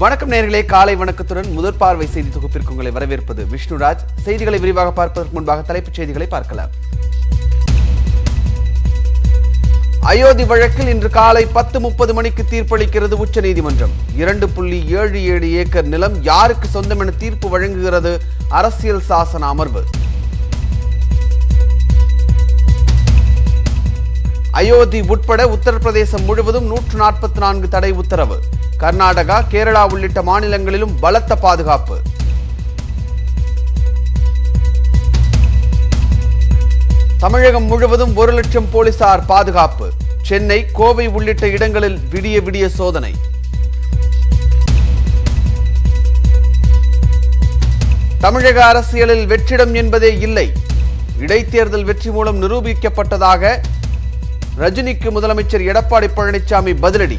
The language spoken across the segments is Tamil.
வணக்கம் நேர்களே காலை வணக்கத்துடன் முதற் பார்வை செய்தி தொகுப்பிற்கு உங்களை வரவேற்பது விஷ்ணுராஜ் செய்திகளை விரிவாக பார்ப்பதற்கு முன்பாக தலைப்புச் செய்திகளை பார்க்கலாம் அயோத்தி வழக்கில் இன்று காலை பத்து முப்பது மணிக்கு தீர்ப்பளிக்கிறது உச்சநீதிமன்றம் இரண்டு புள்ளி ஏழு ஏழு ஏக்கர் நிலம் யாருக்கு சொந்தம் என தீர்ப்பு வழங்குகிறது அரசியல் சாசன அமர்வு அயோத்தி உட்பட உத்தரப்பிரதேசம் முழுவதும் நூற்று நாற்பத்தி நான்கு தடை உத்தரவு கர்நாடகா கேரளா உள்ளிட்ட மாநிலங்களிலும் பலத்த பாதுகாப்பு தமிழகம் முழுவதும் ஒரு லட்சம் போலீசார் பாதுகாப்பு சென்னை கோவை உள்ளிட்ட இடங்களில் விடிய விடிய சோதனை தமிழக அரசியலில் வெற்றிடம் என்பதே இல்லை இடைத்தேர்தல் வெற்றி மூலம் நிரூபிக்கப்பட்டதாக ரஜினிக்கு முதலமைச்சர் எடப்பாடி பழனிசாமி பதிலடி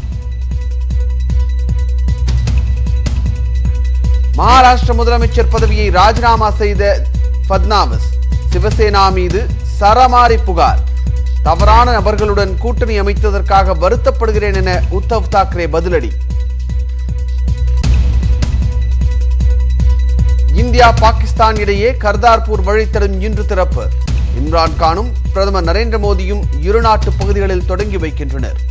மகாராஷ்டிர முதலமைச்சர் பதவியை ராஜினாமா செய்த ஃபட்னாவிஸ் சிவசேனா மீது சரமாரி புகார் தவறான நபர்களுடன் கூட்டணி அமைத்ததற்காக வருத்தப்படுகிறேன் என உத்தவ் தாக்கரே பதிலடி இந்தியா பாகிஸ்தான் இடையே கர்தார்பூர் வழித்தடம் இன்று திறப்பு இம்ரான் கானும் பிரதமர் நரேந்திர மோடியும் இரு நாட்டு பகுதிகளில் தொடங்கி வைக்கின்றனர்